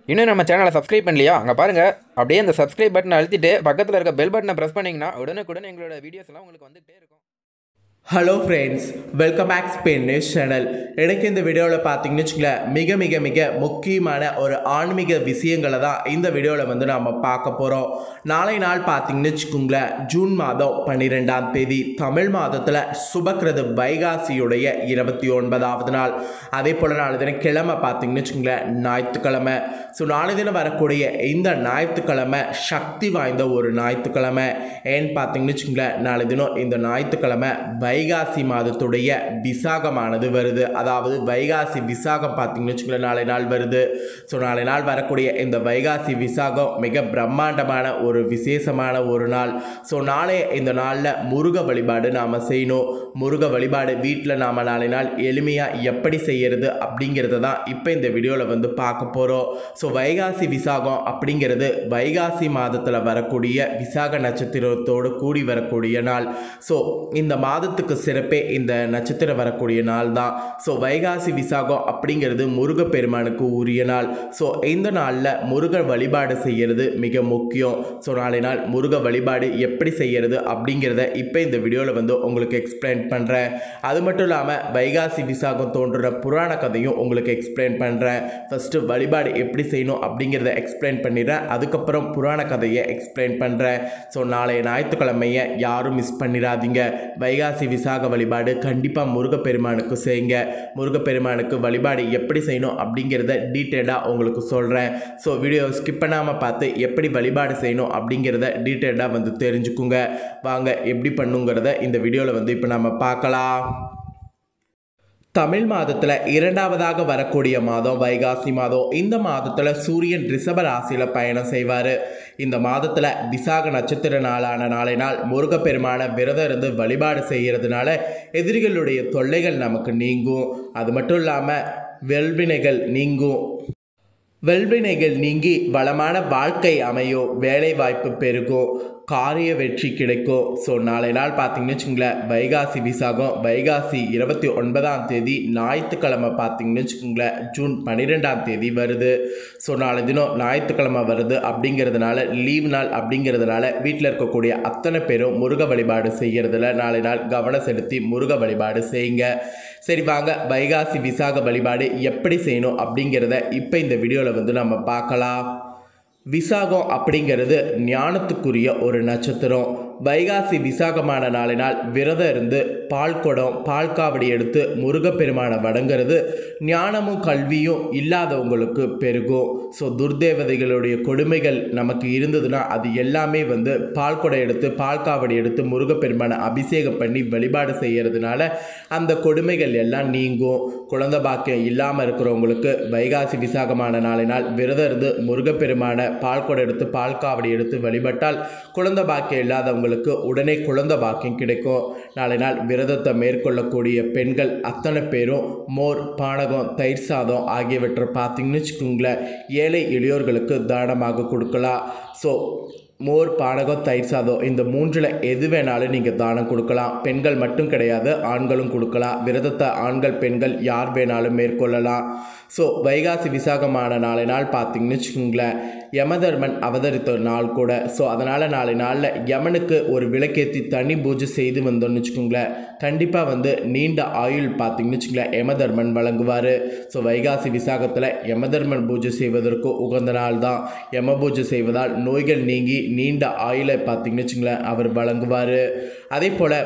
இன்னும் நம்ம சேனலை சப்ஸ்கிரைப் பண்ணலையா அங்கே பாருங்கள் அப்படியே அந்த சப்ஸ்கிரைப் பட்டனை அழுத்திட்டு பக்கத்தில் இருக்க பெல் பட்டனை ப்ரெஸ் பண்ணிங்கன்னா உடனுக்குடன் எங்களோட வீடியோஸ் எல்லாம் உங்களுக்கு வந்துகிட்டே இருக்கும் hello friends welcome back Spain news channel எனக்கு இந்த வீடியோவில் பார்த்தீங்கன்னு வச்சுங்களேன் மிக மிக மிக முக்கியமான ஒரு ஆன்மீக விஷயங்களை தான் இந்த வீடியோவில் வந்து நாம் பார்க்க போகிறோம் நாளை நாள் பார்த்தீங்கன்னு வச்சுக்கோங்களேன் ஜூன் மாதம் பன்னிரெண்டாம் தேதி தமிழ் மாதத்தில் சுபக்கிரது வைகாசியுடைய இருபத்தி ஒன்பதாவது நாள் அதே போல் நாளை தினம் கிழமை பார்த்தீங்கன்னு வச்சுக்கோங்களேன் ஞாயிற்றுக்கிழமை ஸோ நாளை தினம் வரக்கூடிய இந்த ஞாயிற்றுக்கிழமை சக்தி வாய்ந்த ஒரு ஞாயிற்றுக்கிழமை ஏன்னு பார்த்தீங்கன்னு வச்சுக்கோங்களேன் நாளை தினம் இந்த ஞாயிற்றுக்கிழமை வைகாசி மாதத்துடைய விசாகமானது வருது அதாவது வைகாசி விசாகம் பார்த்தீங்கன்னு வச்சுக்கோங்களேன் நாளை நாள் வருது ஸோ நாளை நாள் வரக்கூடிய இந்த வைகாசி விசாகம் மிக பிரம்மாண்டமான ஒரு விசேஷமான ஒரு நாள் ஸோ நாளைய இந்த நாளில் முருக வழிபாடு நாம் செய்யணும் முருக வழிபாடு வீட்டில் நாம் நாளை நாள் எளிமையாக எப்படி செய்யறது அப்படிங்கிறத தான் இப்போ இந்த வீடியோவில் வந்து பார்க்க போகிறோம் ஸோ வைகாசி விசாகம் அப்படிங்கிறது வைகாசி மாதத்தில் வரக்கூடிய விசாக நட்சத்திரத்தோடு கூடி வரக்கூடிய நாள் ஸோ இந்த மாதத்துக்கு சிறப்பே இந்த நட்சத்திரம் வரக்கூடிய நாள் தான் ஸோ வைகாசி விசாகம் அப்படிங்கிறது முருகப்பெருமானுக்கு உரிய நாள் ஸோ இந்த நாளில் முருக வழிபாடு செய்கிறது மிக முக்கியம் ஸோ நாளை நாள் முருக வழிபாடு எப்படி செய்யறது அப்படிங்கிறத இப்போ இந்த வீடியோவில் வந்து உங்களுக்கு எக்ஸ்பிளைன் பண்ணுறேன் அது மட்டும் இல்லாமல் வைகாசி விசாகம் தோன்றுற புராண கதையும் உங்களுக்கு எக்ஸ்பிளைன் பண்ணுறேன் ஃபஸ்ட்டு வழிபாடு எப்படி செய்யணும் அப்படிங்கிறத எக்ஸ்பிளைன் பண்ணிடுறேன் அதுக்கப்புறம் புராண கதையை எக்ஸ்பிளைன் பண்ணுறேன் ஸோ நாளைய ஞாயிற்றுக்கிழமையை யாரும் மிஸ் பண்ணிடாதீங்க வைகாசி விசாக வழிபாடு கண்டிப்பாக முருகப்பெருமானுக்கு செய்யுங்க முருகப்பெருமானுக்கு வழிபாடு எப்படி செய்யணும் அப்படிங்கிறத டீட்டெயிலாக உங்களுக்கு சொல்கிறேன் ஸோ வீடியோ ஸ்கிப் பண்ணாமல் பார்த்து எப்படி வழிபாடு செய்யணும் அப்படிங்கிறத டீட்டெயிலாக வந்து தெரிஞ்சுக்குங்க வாங்க எப்படி பண்ணுங்கிறத இந்த வீடியோவில் வந்து இப்போ நம்ம பார்க்கலாம் தமிழ் மாதத்தில் இரண்டாவதாக வரக்கூடிய மாதம் வைகாசி மாதம் இந்த மாதத்தில் சூரியன் ரிஷப ராசியில் பயணம் செய்வார் இந்த மாதத்தில் விசாக நட்சத்திர நாளான நாளை நாள் முருகப்பெருமான விரதம் இருந்து வழிபாடு செய்கிறதுனால எதிரிகளுடைய தொல்லைகள் நமக்கு நீங்கும் அது மட்டும் இல்லாமல் வெல்வினைகள் நீங்கும் வெல்வினைகள் நீங்கி வளமான வாழ்க்கை அமையும் வேலை வாய்ப்பு பெருகும் காரிய வெற்றி கிடைக்கும் ஸோ நாளை நாள் பார்த்தீங்கன்னு வச்சுக்கோங்களேன் வைகாசி விசாகம் வைகாசி இருபத்தி ஒன்பதாம் தேதி ஞாயிற்றுக்கிழமை பார்த்தீங்கன்னு வச்சுக்கோங்களேன் ஜூன் பன்னிரெண்டாம் தேதி வருது ஸோ நாளை தினம் ஞாயிற்றுக்கிழமை வருது அப்படிங்கிறதுனால லீவ் நாள் அப்படிங்கிறதுனால வீட்டில் இருக்கக்கூடிய அத்தனை பேரும் முருக வழிபாடு செய்கிறதுல நாளை நாள் கவனம் செலுத்தி முருக வழிபாடு செய்யுங்க சரி வாங்க வைகாசி விசாக வழிபாடு எப்படி செய்யணும் அப்படிங்கிறத இப்போ இந்த வீடியோவில் வந்து நம்ம பார்க்கலாம் விசாகம் அப்படிங்கிறது ஞானத்துக்குரிய ஒரு நட்சத்திரம் வைகாசி விசாகமான நாளினால் விரதம் இருந்து பால் குடம் பால் காவடி எடுத்து முருகப்பெருமானை வணங்குறது ஞானமும் கல்வியும் இல்லாதவங்களுக்கு பெருகும் ஸோ துர்தேவதைகளுடைய கொடுமைகள் நமக்கு இருந்ததுன்னா அது எல்லாமே வந்து பால் குடம் எடுத்து பால் காவடி எடுத்து முருகப்பெருமானை அபிஷேகம் பண்ணி வழிபாடு செய்கிறதுனால அந்த கொடுமைகள் எல்லாம் நீங்கும் குழந்தை பாக்கியம் இல்லாமல் இருக்கிறவங்களுக்கு வைகாசி விசாகமான நாளினால் விரதம் இருந்து முருகப்பெருமான பால் குடம் எடுத்து பால் காவடி எடுத்து வழிபட்டால் குழந்தை பாக்கியம் இல்லாதவங்களுக்கு உடனே குழந்தை பாக்கியம் கிடைக்கும் நாளை நாள் விரதத்தை மேற்கொள்ளக்கூடிய பெண்கள் அத்தனை பேரும் மோர் பானகம் தயிர் சாதம் ஆகியவற்றை பார்த்தீங்கன்னு வச்சுக்கோங்களேன் ஏழை எளியோர்களுக்கு தானமாக கொடுக்கலாம் ஸோ மோர் பானகம் தயிர் சாதம் இந்த மூன்றில் எது வேணாலும் நீங்கள் தானம் கொடுக்கலாம் பெண்கள் மட்டும் கிடையாது ஆண்களும் கொடுக்கலாம் விரதத்தை ஆண்கள் பெண்கள் யார் வேணாலும் மேற்கொள்ளலாம் ஸோ வைகாசி விசாகமான நாளை நாள் பார்த்தீங்கன்னு வச்சுக்கோங்களேன் யமதர்மன் அவதரித்த நாள் கூட ஸோ அதனால் நாளை நாளில் யமனுக்கு ஒரு விளக்கேற்றி தனி பூஜை செய்து வந்தோம்னு வச்சுக்கோங்களேன் கண்டிப்பாக வந்து நீண்ட ஆயுள் பார்த்தீங்கன்னு வச்சுக்கோங்களேன் யமதர்மன் வழங்குவார் ஸோ வைகாசி விசாகத்தில் யமதர்மன் பூஜை செய்வதற்கு உகந்த நாள் தான் யம பூஜை செய்வதால் நோய்கள் நீங்கி நீண்ட ஆயுளை பார்த்தீங்கன்னு வச்சுங்களேன் அவர் வழங்குவார் அதே போல்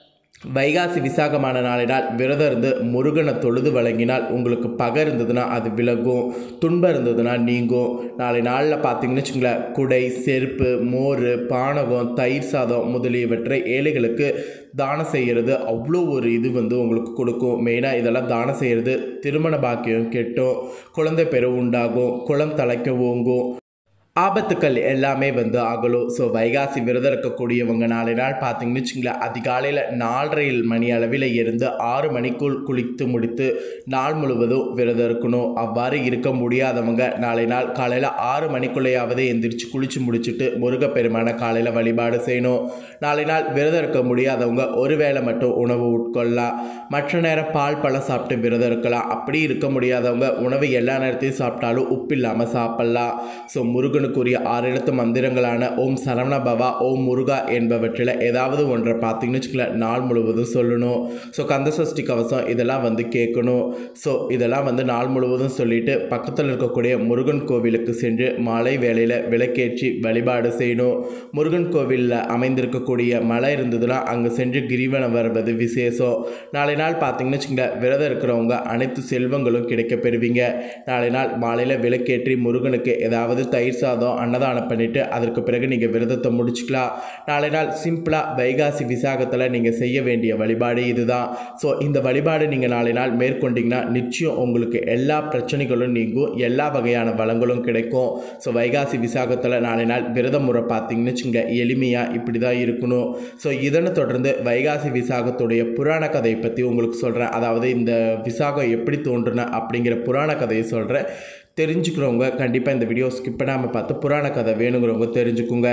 வைகாசி விசாகமான நாளினால் விரதம் இருந்து முருகனை தொழுது வழங்கினால் உங்களுக்கு பகை இருந்ததுன்னா அது விலகும் துன்பம் இருந்ததுன்னா நீங்கும் நாளை நாளில் பார்த்தீங்கன்னு வச்சுங்களேன் குடை செருப்பு மோர் பானகம் தயிர் சாதம் முதலியவற்றை ஏழைகளுக்கு தானம் செய்கிறது அவ்வளோ ஒரு இது வந்து உங்களுக்கு கொடுக்கும் மெயினாக இதெல்லாம் தானம் செய்கிறது திருமண பாக்கியம் கெட்டும் குழந்தை பெரு உண்டாகும் குளம் தலைக்க ஓங்கும் ஆபத்துக்கள் எல்லாமே வந்து அகலும் ஸோ வைகாசி விரதம் இருக்கக்கூடியவங்க நாளை நாள் பார்த்தீங்கன்னு வச்சுங்களேன் அதிகாலையில் நாலரை மணி அளவில் இருந்து ஆறு மணிக்குள் குளித்து முடித்து நாள் முழுவதும் விரதம் இருக்கணும் அவ்வாறு இருக்க முடியாதவங்க நாளை நாள் காலையில் ஆறு மணிக்குள்ளேயாவது எந்திரிச்சு குளித்து முடிச்சுட்டு முருகப்பெருமான காலையில் வழிபாடு செய்யணும் நாளை நாள் விரதம் இருக்க முடியாதவங்க ஒரு வேளை மட்டும் உணவு உட்கொள்ளலாம் மற்ற நேரம் பால் பழம் சாப்பிட்டு விரதம் இருக்கலாம் அப்படி இருக்க முடியாதவங்க உணவு எல்லா நேரத்தையும் சாப்பிட்டாலும் உப்பு இல்லாமல் சாப்பிட்லாம் ஸோ முருகனுக்குரிய ஆறு எழுத்து மந்திரங்களான ஓம் சரவண பவா ஓம் முருகா என்பவற்றில் ஏதாவது ஒன்றை பார்த்தீங்கன்னு வச்சுக்கோங்களேன் நாள் முழுவதும் சொல்லணும் ஸோ கந்த சஷ்டி கவசம் இதெல்லாம் வந்து கேட்கணும் ஸோ இதெல்லாம் வந்து நாள் முழுவதும் சொல்லிட்டு பக்கத்தில் இருக்கக்கூடிய முருகன் கோவிலுக்கு சென்று மாலை வேளையில் விளக்கேற்றி வழிபாடு செய்யணும் முருகன் கோவிலில் அமைந்திருக்கக்கூடிய மலை இருந்ததுன்னா அங்கே சென்று கிரிவலம் வருவது விசேஷம் நாளை நாள் பார்த்தீங்கன்னு வச்சுக்கோங்களேன் விரதம் இருக்கிறவங்க அனைத்து செல்வங்களும் கிடைக்க பெறுவீங்க நாளை நாள் மாலையில் விளக்கேற்றி முருகனுக்கு ஏதாவது தயிர் சாதம் அன்னதானம் பண்ணிவிட்டு அதற்கு பிறகு நீங்கள் விரதத்தை முடிச்சுக்கலாம் நாளை நாள் சிம்பிளாக வைகாசி விசாகத்தில் நீங்கள் செய்ய வேண்டிய வழிபாடு இதுதான் ஸோ இந்த வழிபாடு நீங்கள் நாளை நாள் மேற்கொண்டீங்கன்னா நிச்சயம் உங்களுக்கு எல்லா பிரச்சனைகளும் நீங்கும் எல்லா வகையான வளங்களும் கிடைக்கும் ஸோ வைகாசி விசாகத்தில் நாளை நாள் விரத முறை பார்த்தீங்கன்னு வச்சுங்க எளிமையாக இப்படி தான் இருக்கணும் ஸோ இதனை தொடர்ந்து வைகாசி விசாகத்துடைய புராண கதையை பற்றி உங்களுக்கு சொல்கிறேன் அதாவது இந்த விசாகம் எப்படி தோன்றுன அப்படிங்கிற புராண கதையை சொல்கிறேன் தெரிஞ்சுக்கிறவங்க கண்டிப்பாக இந்த வீடியோ ஸ்கிப் பண்ணாமல் பார்த்து புராண கதை வேணுங்கிறவங்க தெரிஞ்சுக்குங்க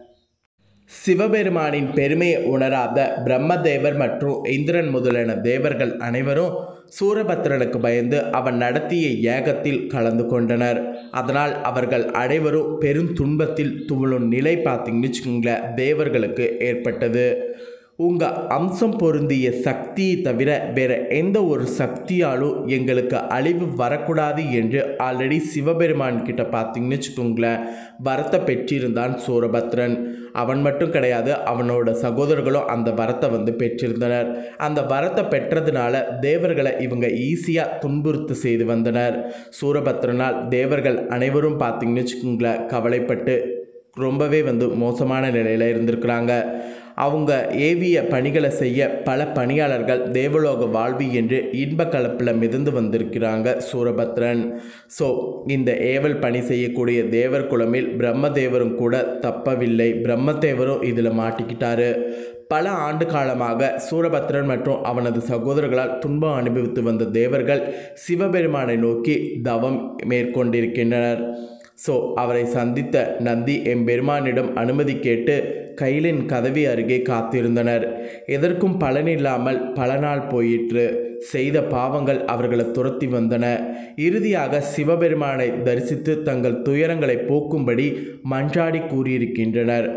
சிவபெருமானின் பெருமையை உணராத பிரம்மதேவர் மற்றும் இந்திரன் முதலான தேவர்கள் அனைவரும் சூரபத்ரனுக்கு பயந்து அவன் நடத்திய ஏகத்தில் கலந்து கொண்டனர் அதனால் அவர்கள் அனைவரும் பெரும் துன்பத்தில் துவளும் நிலை பார்த்தீங்கன்னு வச்சுக்கோங்களேன் தேவர்களுக்கு ஏற்பட்டது உங்கள் அம்சம் பொருந்திய சக்தியை தவிர வேற எந்த ஒரு சக்தியாலும் எங்களுக்கு அழிவு வரக்கூடாது என்று ஆல்ரெடி சிவபெருமான் கிட்ட பார்த்தீங்கன்னு வச்சுக்கோங்களேன் வரத்தை பெற்றிருந்தான் சூரபத்ரன் அவன் மட்டும் கிடையாது அவனோட சகோதரர்களும் அந்த வரத்தை வந்து பெற்றிருந்தனர் அந்த வரத்தை பெற்றதுனால தேவர்களை இவங்க ஈஸியாக துன்புறுத்து செய்து வந்தனர் சூரபத்ரனால் தேவர்கள் அனைவரும் பார்த்தீங்கன்னு வச்சுக்கோங்களேன் கவலைப்பட்டு ரொம்பவே வந்து மோசமான நிலையில் இருந்திருக்கிறாங்க அவங்க ஏவிய பணிகளை செய்ய பல பணியாளர்கள் தேவலோக வாழ்வி என்று இன்ப கலப்பில் மிதந்து வந்திருக்கிறாங்க சூரபத்ரன் ஸோ இந்த ஏவல் பணி செய்யக்கூடிய தேவர் குலமில் பிரம்மதேவரும் கூட தப்பவில்லை பிரம்மதேவரும் இதில் மாட்டிக்கிட்டாரு பல ஆண்டு காலமாக சூரபத்ரன் மற்றும் அவனது சகோதரர்களால் துன்பம் அனுபவித்து வந்த தேவர்கள் சிவபெருமானை நோக்கி தவம் மேற்கொண்டிருக்கின்றனர் ஸோ அவரை சந்தித்த நந்தி எம்பெருமானிடம் அனுமதி கேட்டு கைலின் கதவி அருகே காத்திருந்தனர் எதற்கும் பலனில்லாமல் பல நாள் போயிற்று செய்த பாவங்கள் அவர்களை துரத்தி வந்தன இறுதியாக சிவபெருமானை தரிசித்து தங்கள் துயரங்களை போக்கும்படி மன்றாடி கூறியிருக்கின்றனர்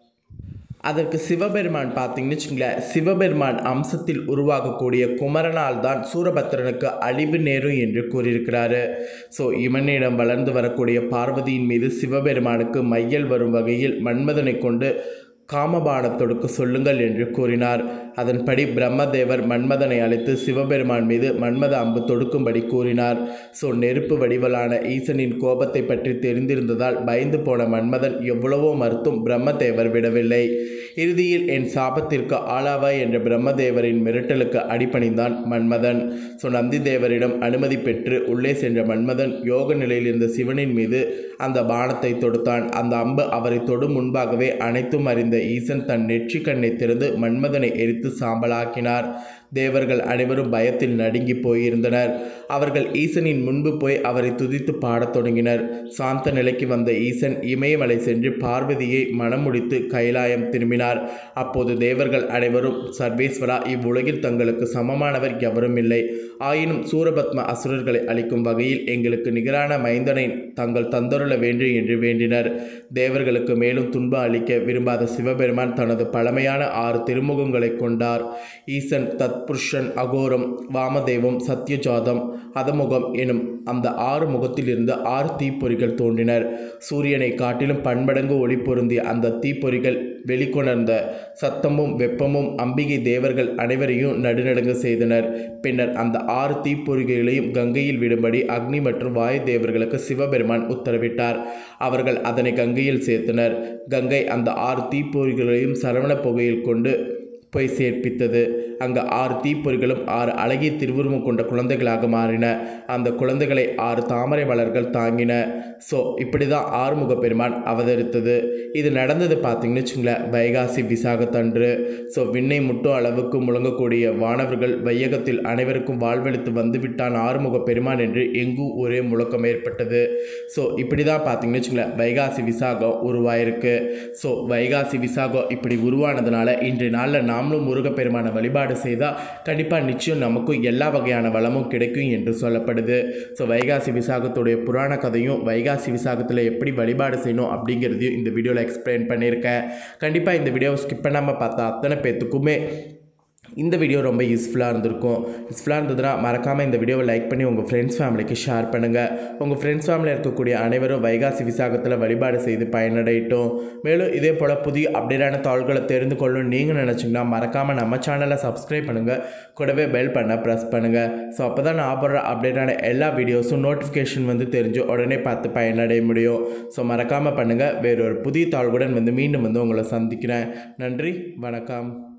அதற்கு சிவபெருமான் பார்த்தீங்கன்னு வச்சுங்களேன் சிவபெருமான் அம்சத்தில் உருவாகக்கூடிய குமரனால் தான் சூரபத்ரனுக்கு அழிவு நேரும் என்று கூறியிருக்கிறாரு ஸோ இவனிடம் வளர்ந்து வரக்கூடிய பார்வதியின் மீது சிவபெருமானுக்கு மையல் வரும் வகையில் மன்மதனை கொண்டு காமபானம் தொடுக்க சொல்லுங்கள் என்று கூறினார் அதன்படி பிரம்மதேவர் மன்மதனை அழைத்து சிவபெருமான் மீது மன்மத அம்பு தொடுக்கும்படி கூறினார் ஸோ நெருப்பு வடிவலான ஈசனின் கோபத்தை பற்றி தெரிந்திருந்ததால் பயந்து போன மன்மதன் எவ்வளவோ மறுத்தும் பிரம்மதேவர் விடவில்லை இறுதியில் என் சாபத்திற்கு ஆளாவாய் என்ற பிரம்மதேவரின் மிரட்டலுக்கு அடிபணிந்தான் மன்மதன் ஸோ நந்தி தேவரிடம் அனுமதி பெற்று உள்ளே சென்ற மன்மதன் யோக நிலையில் இருந்த சிவனின் மீது அந்த பானத்தை தொடுத்தான் அந்த அம்பு அவரை தொடும் முன்பாகவே அனைத்தும் அறிந்த ஈசன் தன் நெற்றி கண்ணை திறந்து மன்மதனை எரித்து சாம்பலாக்கினார் தேவர்கள் அனைவரும் பயத்தில் நடுங்கி போயிருந்தனர் அவர்கள் ஈசனின் முன்பு போய் அவரை துதித்து பாடத் தொடங்கினர் சாந்த நிலைக்கு வந்த ஈசன் இமயமலை சென்று பார்வதியை மணமுடித்து கைலாயம் திரும்பினார் அப்போது தேவர்கள் அனைவரும் சர்வேஸ்வரா இவ்வுலகில் தங்களுக்கு சமமானவர் எவரும் இல்லை ஆயினும் சூரபத்ம அசுரர்களை அளிக்கும் வகையில் எங்களுக்கு நிகரான மைந்தனை தங்கள் தந்தருள வேண்டும் என்று வேண்டினர் தேவர்களுக்கு மேலும் துன்பம் அளிக்க விரும்பாத சிவபெருமான் தனது பழமையான ஆறு திருமுகங்களை கொண்டார் ஈசன் தத்புருஷன் அகோரம் வாமதேவம் சத்யஜாதம் அதமுகம் எனும் அந்த ஆறு முகத்திலிருந்து ஆறு தீப்பொறிகள் தோன்றினர் சூரியனை காட்டிலும் பன்மடங்கு ஒளி பொருந்திய அந்த தீப்பொறிகள் வெளிக்கொணர்ந்த சத்தமும் வெப்பமும் அம்பிகை தேவர்கள் அனைவரையும் நடுநடுங்க செய்தனர் பின்னர் அந்த ஆறு தீப்பொறிகளையும் கங்கையில் விடும்படி அக்னி மற்றும் வாயு தேவர்களுக்கு சிவபெருமான் உத்தரவிட்டார் அவர்கள் அதனை கங்கையில் சேர்த்தனர் கங்கை அந்த ஆறு தீப்பொறிகளையும் சரவண புகையில் கொண்டு போய் சேர்ப்பித்தது அங்கே ஆறு தீப்பொறிகளும் ஆறு அழகிய திருவுருவம் கொண்ட குழந்தைகளாக மாறின அந்த குழந்தைகளை ஆறு தாமரை மலர்கள் தாங்கின ஸோ இப்படி தான் ஆறுமுக பெருமான் அவதரித்தது இது நடந்தது பார்த்தீங்கன்னு வச்சுங்களேன் வைகாசி விசாகத்தன்று ஸோ விண்ணை முட்டும் அளவுக்கு முழங்கக்கூடிய வானவர்கள் வையகத்தில் அனைவருக்கும் வாழ்வெடுத்து வந்துவிட்டான் ஆறுமுக பெருமான் என்று எங்கும் ஒரே முழக்கம் ஏற்பட்டது ஸோ இப்படி தான் பார்த்தீங்கன்னு வச்சுங்களேன் வைகாசி விசாகம் உருவாயிருக்கு ஸோ வைகாசி விசாகம் இப்படி உருவானதுனால இன்றைய நாளில் நாமளும் முருகப்பெருமானை வழிபாடு செய்தால் கண்டிப்பாக நிச்சயம் நமக்கும் எல்லா வகையான வளமும் கிடைக்கும் என்று சொல்லப்படுது ஸோ வைகாசி விசாகத்துடைய புராண கதையும் வைகாசி விசாகத்தில் எப்படி வழிபாடு செய்யணும் அப்படிங்கிறதையும் இந்த வீடியோவில் எக்ஸ்பிளைன் பண்ணியிருக்கேன் கண்டிப்பாக இந்த வீடியோவை ஸ்கிப் பண்ணாமல் பார்த்தா அத்தனை பேர்த்துக்குமே இந்த வீடியோ ரொம்ப யூஸ்ஃபுல்லாக இருந்திருக்கும் யூஸ்ஃபுல்லாக இருந்ததுன்னா மறக்காமல் இந்த வீடியோவை லைக் பண்ணி உங்கள் ஃப்ரெண்ட்ஸ் ஃபேமிலிக்கு ஷேர் பண்ணுங்கள் உங்கள் ஃப்ரெண்ட்ஸ் ஃபேமிலியில் இருக்கக்கூடிய அனைவரும் வைகாசி விசாகத்தில் வழிபாடு செய்து பயனடையட்டும் மேலும் இதே போல் புதிய அப்டேட்டான தாள்களை தெரிந்து கொள்ளணும் நீங்கள் நினச்சிங்கன்னா மறக்காமல் நம்ம சேனலை சப்ஸ்கிரைப் பண்ணுங்கள் கூடவே பெல் பண்ண ப்ரெஸ் பண்ணுங்கள் ஸோ அப்போ தான் நான் போடுற அப்டேட்டான எல்லா வீடியோஸும் நோட்டிஃபிகேஷன் வந்து தெரிஞ்சு உடனே பார்த்து பயனடைய முடியும் ஸோ மறக்காமல் பண்ணுங்கள் வேறொரு புதிய தாள்களுடன் வந்து மீண்டும் வந்து உங்களை சந்திக்கிறேன் நன்றி வணக்கம்